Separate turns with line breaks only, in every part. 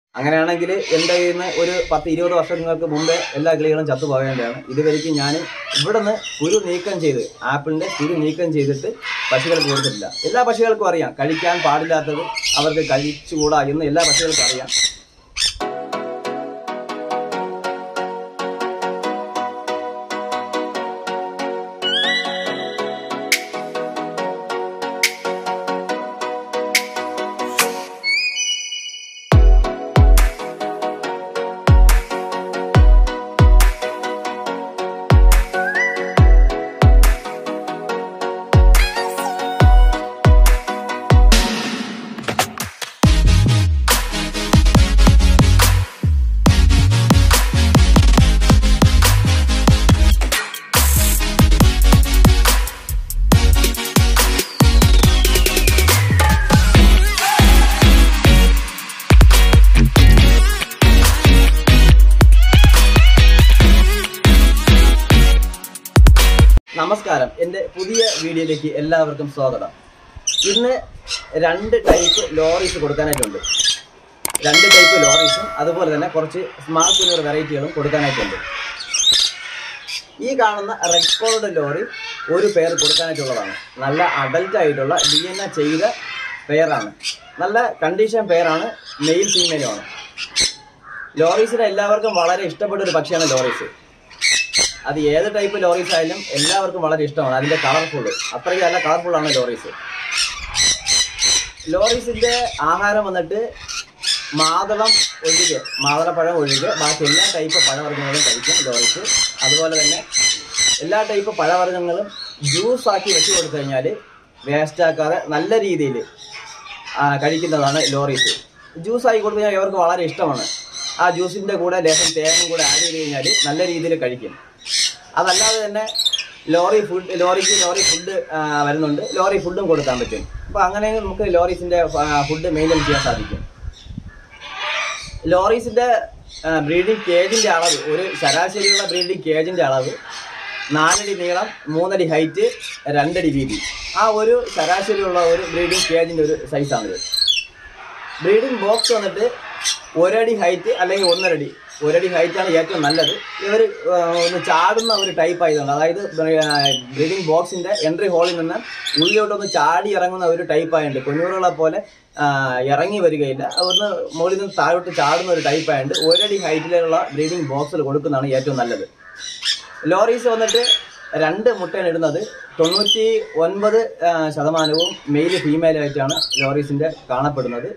അങ്ങനെയാണെങ്കിൽ എൻ്റെ കയ്യിൽ നിന്ന് ഒരു പത്ത് ഇരുപത് വർഷങ്ങൾക്ക് മുമ്പേ എല്ലാ കിളികളും ചത്തുപോകേണ്ടതാണ് ഇതുവരെയ്ക്കും ഞാൻ ഇവിടെ നിന്ന് കുരു നീക്കം ചെയ്ത് ആപ്പിളിൻ്റെ കുരു നീക്കം ചെയ്തിട്ട് പശുക്കൾക്ക് കൊടുത്തിട്ടില്ല എല്ലാ പശുക്കൾക്കും അറിയാം കഴിക്കാൻ പാടില്ലാത്തത് അവർക്ക് കഴിച്ചുകൂടാ എന്ന് എല്ലാ പശുക്കൾക്കും അറിയാം നമസ്കാരം എൻ്റെ പുതിയ വീഡിയോയിലേക്ക് എല്ലാവർക്കും സ്വാഗതം ഇന്ന് രണ്ട് ടൈപ്പ് ലോറീസ് കൊടുക്കാനായിട്ടുണ്ട് രണ്ട് ടൈപ്പ് ലോറീസും അതുപോലെ തന്നെ കുറച്ച് സ്മാർട്ട് കുഞ്ഞർ വെറൈറ്റികളും കൊടുക്കാനായിട്ടുണ്ട് ഈ കാണുന്ന റെക്കോർഡ് ലോറി ഒരു പെയർ കൊടുക്കാനായിട്ടുള്ളതാണ് നല്ല അഡൽട്ട് ആയിട്ടുള്ള ഡി എൻ എ ചെയ്ത പെയറാണ് നല്ല കണ്ടീഷൻ പെയറാണ് മെയിൽ ഫീമെയിലുമാണ് ലോറീസിന് എല്ലാവർക്കും വളരെ ഇഷ്ടപ്പെട്ട ഒരു പക്ഷിയാണ് ലോറീസ് അത് ഏത് ടൈപ്പ് ലോറീസ് ആയാലും എല്ലാവർക്കും വളരെ ഇഷ്ടമാണ് അതിന്റെ കളർഫുൾ അത്രയ്ക്ക് നല്ല കളർഫുൾ ആണ് ലോറീസ് ലോറീസിന്റെ ആഹാരം വന്നിട്ട് മാതളം ഒഴികെ മാതളപ്പഴം ഒഴികെ ബാക്കി എല്ലാ ടൈപ്പ് പഴവർഗ്ഗങ്ങളും കഴിക്കും ലോറീസ് അതുപോലെ തന്നെ എല്ലാ ടൈപ്പ് പഴവർഗ്ഗങ്ങളും ജ്യൂസ് ആക്കി വെച്ച് കൊടുത്തു കഴിഞ്ഞാൽ വേസ്റ്റ് ആക്കാതെ നല്ല രീതിയിൽ കഴിക്കുന്നതാണ് ലോറീസ് ജ്യൂസ് ആക്കി കൊടുത്തു കഴിഞ്ഞാൽ ഇവർക്ക് വളരെ ഇഷ്ടമാണ് ആ ജ്യൂസിൻ്റെ കൂടെ ലേശം തേങ്ങയും കൂടെ ആഡ് ചെയ്ത് കഴിഞ്ഞാൽ നല്ല രീതിയിൽ കഴിക്കും അതല്ലാതെ തന്നെ ലോറി ഫുഡ് ലോറിക്ക് ലോറി ഫുഡ് വരുന്നുണ്ട് ലോറി ഫുഡും കൊടുക്കാൻ പറ്റും അപ്പോൾ അങ്ങനെ നമുക്ക് ലോറീസിൻ്റെ ഫുഡ് മെയിൻറ്റെയിൻ ചെയ്യാൻ സാധിക്കും ലോറീസിൻ്റെ ബ്രീഡിംഗ് കേജിൻ്റെ അളവ് ഒരു ശരാശരിയുള്ള ബ്രീഡിംഗ് കേജിൻ്റെ അളവ് നാലടി നീളം മൂന്നടി ഹൈറ്റ് രണ്ടടി വീതി ആ ഒരു ശരാശരിയുള്ള ഒരു ബ്രീഡിംഗ് കേജിൻ്റെ ഒരു സൈസാണിത് ബ്രീഡിംഗ് ബോക്സ് വന്നിട്ട് ഒരടി ഹൈറ്റ് അല്ലെങ്കിൽ ഒന്നരടി ഒരടി ഹൈറ്റാണ് ഏറ്റവും നല്ലത് ഇവർ ഒന്ന് ചാടുന്ന ഒരു ടൈപ്പ് ആയതുകൊണ്ട് അതായത് ബ്രീഡിംഗ് ബോക്സിന്റെ എൻട്രി ഹോളിൽ നിന്ന് ഉള്ളിലോട്ടൊന്ന് ചാടി ഇറങ്ങുന്ന ഒരു ടൈപ്പ് ആയതുകൊണ്ട് കുഞ്ഞുങ്ങളെ പോലെ ആ, ഇറങ്ങി വരികയില്ല ഒന്ന് മുകളിൽ നിന്ന് താഴോട്ട് ചാടുന്ന ഒരു ടൈപ്പ് ആയതുകൊണ്ട് ഒരടി ഹൈറ്റിലുള്ള ബ്രീഡിംഗ് ബോക്സിൽ കൊടുക്കുന്നതാണ് ഏറ്റവും നല്ലത് ലോറീസ് വന്നിട്ട് രണ്ട് മുട്ടയാണ് ഇടുന്നത് തൊണ്ണൂറ്റി ഒൻപത് ആ, ശതമാനവും മെയിൽ ഫീമെയിൽ ആയിട്ടാണ് ലോറീസിന്റെ കാണപ്പെടുന്നത്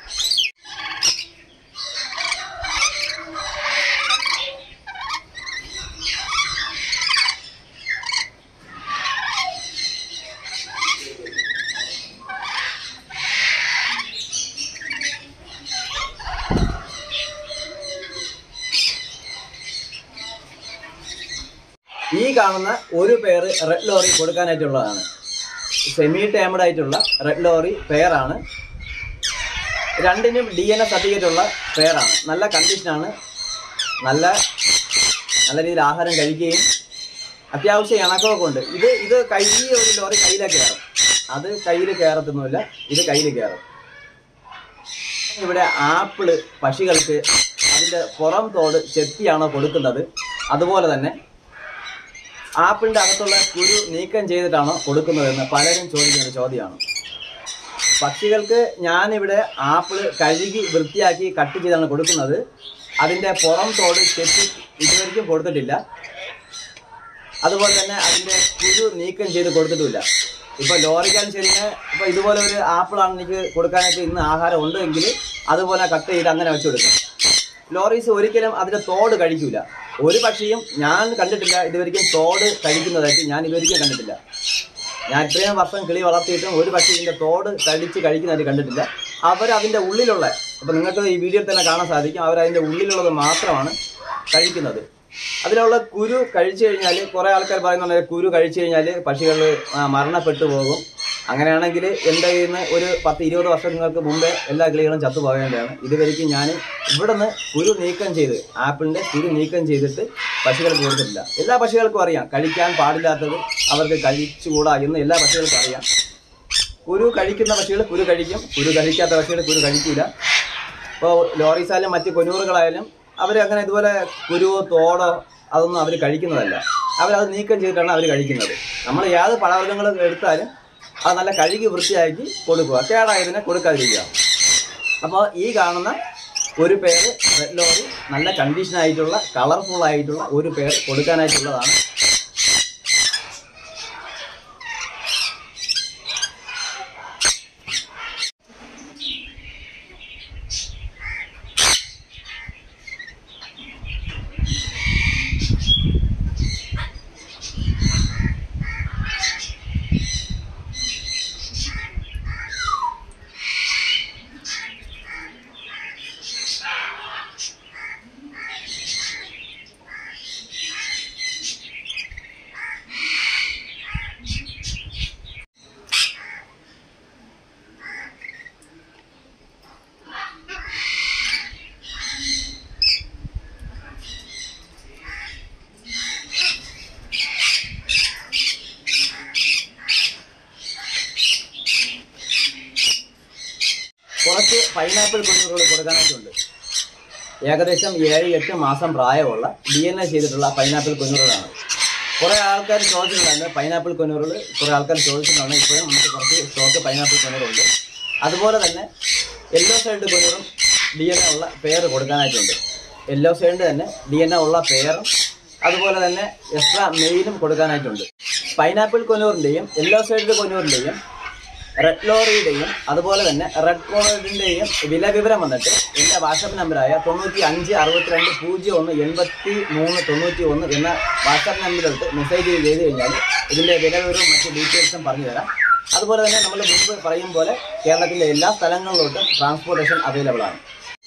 ഈ കാണുന്ന ഒരു പെയർ റെഡ് ലോറി കൊടുക്കാനായിട്ടുള്ളതാണ് സെമി ടേമഡ് ആയിട്ടുള്ള റെഡ് ലോറി പെയറാണ് രണ്ടിനും ഡി എൻ എ സർട്ടിഫിക്കറ്റ് ഉള്ള പെയറാണ് നല്ല കണ്ടീഷനാണ് നല്ല നല്ല രീതിയിൽ ആഹാരം കഴിക്കുകയും അത്യാവശ്യം ഇണക്കമൊക്കെ ഉണ്ട് ഇത് ഇത് കൈ ഒരു ലോറി കയ്യിലേക്ക് കയറും അത് കയ്യിൽ കയറത്തൊന്നുമില്ല ഇത് കയ്യിൽ കയറും ഇവിടെ ആപ്പിള് പക്ഷികൾക്ക് അതിൻ്റെ പുറം തോട് ചെത്തിയാണോ കൊടുക്കുന്നത് അതുപോലെ തന്നെ ആപ്പിളിന്റെ അകത്തുള്ള കുരു നീക്കം ചെയ്തിട്ടാണോ കൊടുക്കുന്നതെന്ന് പലരും ചോദിക്കുന്ന ഒരു ചോദ്യമാണ് പക്ഷികൾക്ക് ഞാനിവിടെ ആപ്പിള് കഴുകി വൃത്തിയാക്കി കട്ട് ചെയ്താണ് കൊടുക്കുന്നത് അതിന്റെ പുറം തോട് ചെത്തി ഇതുവരെയ്ക്കും കൊടുത്തിട്ടില്ല അതുപോലെ തന്നെ അതിന്റെ കുരു നീക്കം ചെയ്ത് കൊടുത്തിട്ടുമില്ല ഇപ്പൊ ലോറിക്കാൻ ശരിന് ഇപ്പൊ ഇതുപോലെ ഒരു ആപ്പിളാണ് എനിക്ക് കൊടുക്കാനായിട്ട് ഇന്ന് ആഹാരം ഉണ്ടെങ്കിൽ അതുപോലെ കട്ട് ചെയ്ത് അങ്ങനെ വെച്ച് കൊടുക്കും ലോറീസ് ഒരിക്കലും അതിന്റെ തോട് കഴിക്കൂല ഒരു പക്ഷിയും ഞാൻ കണ്ടിട്ടില്ല ഇതുവരെയ്ക്കും തോട് കഴിക്കുന്നതായിട്ട് ഞാൻ ഇതുവരെയ്ക്കും കണ്ടിട്ടില്ല ഞാൻ ഇത്രയും വർഷം കിളി വളർത്തിയിട്ടും ഒരു പക്ഷി ഇതിന്റെ തോട് കടിച്ച് കഴിക്കുന്നതായിട്ട് കണ്ടിട്ടില്ല അവർ അതിന്റെ ഉള്ളിലുള്ള അപ്പൊ നിങ്ങൾക്ക് ഈ വീഡിയോയിൽ തന്നെ കാണാൻ സാധിക്കും അവർ അതിന്റെ ഉള്ളിലുള്ളത് മാത്രമാണ് കഴിക്കുന്നത് അതിലുള്ള കുരു കഴിച്ചു കഴിഞ്ഞാൽ കുറെ ആൾക്കാർ പറയുന്നുണ്ട് കുരു കഴിച്ചു കഴിഞ്ഞാൽ പക്ഷികൾ മരണപ്പെട്ടു പോകും അങ്ങനെയാണെങ്കിൽ എൻ്റെ കയ്യിൽ നിന്ന് ഒരു പത്ത് ഇരുപത് വർഷങ്ങൾക്ക് മുമ്പേ എല്ലാ കിളികളും ചത്തുപോകേണ്ടതാണ് ഇതുവരെയ്ക്കും ഞാൻ ഇവിടെ നിന്ന് കുരു നീക്കം ചെയ്ത് ആപ്പിളിൻ്റെ കുരു നീക്കം ചെയ്തിട്ട് പശുക്കൾക്ക് കൊടുത്തിട്ടില്ല എല്ലാ പശുക്കൾക്കും അറിയാം കഴിക്കാൻ പാടില്ലാത്തത് അവർക്ക് കഴിച്ചുകൂടാ എന്ന് എല്ലാ പശുക്കൾക്കും അറിയാം കുരു കഴിക്കുന്ന പക്ഷികൾ കുരു കഴിക്കും കുരു കഴിക്കാത്ത പക്ഷികൾ കുരു കഴിക്കില്ല ഇപ്പോൾ ലോറീസായാലും മറ്റ് കൊനൂറുകളായാലും അവർ അങ്ങനെ ഇതുപോലെ കുരുവോ തോടോ അതൊന്നും അവർ കഴിക്കുന്നതല്ല അവരത് നീക്കം ചെയ്തിട്ടാണ് അവർ കഴിക്കുന്നത് നമ്മൾ ഏത് പഴവർഗ്ഗങ്ങൾ എടുത്താലും അത് നല്ല കഴുകി വൃത്തിയാക്കി കൊടുക്കുക കേടായതിനെ കൊടുക്കാതിരിക്കുക അപ്പോൾ ഈ കാണുന്ന ഒരു പേര് റെഡ് ലോറി നല്ല കണ്ടീഷൻ ആയിട്ടുള്ള കളർഫുൾ ആയിട്ടുള്ള ഒരു പേര് കൊടുക്കാനായിട്ടുള്ളതാണ് കുറച്ച് പൈനാപ്പിൾ കുഞ്ഞുകൾ കൊടുക്കാനായിട്ടുണ്ട് ഏകദേശം ഏഴ് എട്ട് മാസം പ്രായമുള്ള ഡി എൻ എ ചെയ്തിട്ടുള്ള പൈനാപ്പിൾ കുഞ്ഞുകളാണ് കുറേ ആൾക്കാർ ചോദിച്ചിട്ടുണ്ട് പൈനാപ്പിൾ കുഞ്ഞുകൾ കുറേ ആൾക്കാർ ചോദിച്ചിട്ടുണ്ട് ഇപ്പോഴും നമുക്ക് കുറച്ച് സ്റ്റോക്ക് പൈനാപ്പിൾ കുഞ്ഞുകളുണ്ട് അതുപോലെ തന്നെ യെല്ലോ സൈഡ് കുഞ്ഞുറും ഡി എൻ എ ഉള്ള പേര് കൊടുക്കാനായിട്ടുണ്ട് യെല്ലോ സൈഡ് തന്നെ ഡി എൻ എ ഉള്ള പേരും അതുപോലെ തന്നെ എക്സ്ട്രാ മെയിലും കൊടുക്കാനായിട്ടുണ്ട് പൈനാപ്പിൾ കൊനൂറിൻ്റെയും യെല്ലോ സൈഡ് കൊനൂറിൻ്റെയും റെഡ് ലോറിയുടെയും അതുപോലെ തന്നെ റെഡ് കോണറിൻ്റെയും വില വിവരം വന്നിട്ട് എൻ്റെ വാട്സപ്പ് നമ്പറായ തൊണ്ണൂറ്റി അഞ്ച് അറുപത്തിരണ്ട് പൂജ്യം ഒന്ന് എൺപത്തി മൂന്ന് തൊണ്ണൂറ്റി ഒന്ന് എന്ന വാട്സപ്പ് നമ്പറിലോട്ട് മെസ്സേജ് ചെയ്ത് കഴിഞ്ഞാൽ ഇതിൻ്റെ വില വിവരവും മറ്റ് ഡീറ്റെയിൽസും പറഞ്ഞു തരാം അതുപോലെ തന്നെ നമ്മൾ മുമ്പ് പറയും പോലെ കേരളത്തിലെ എല്ലാ സ്ഥലങ്ങളിലോട്ടും ട്രാൻസ്പോർട്ടേഷൻ അവൈലബിൾ ആണ്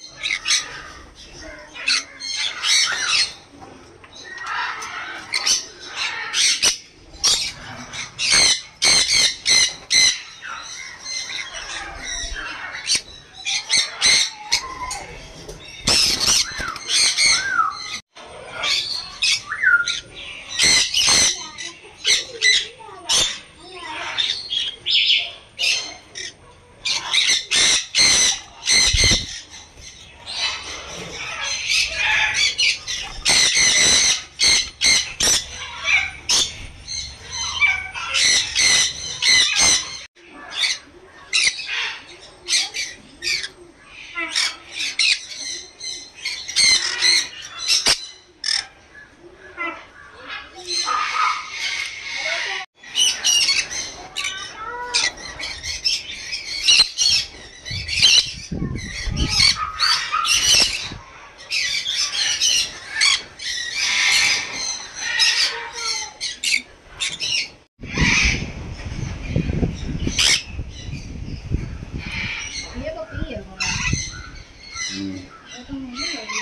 Iya kopi ya, Bang. Itu ini lagi.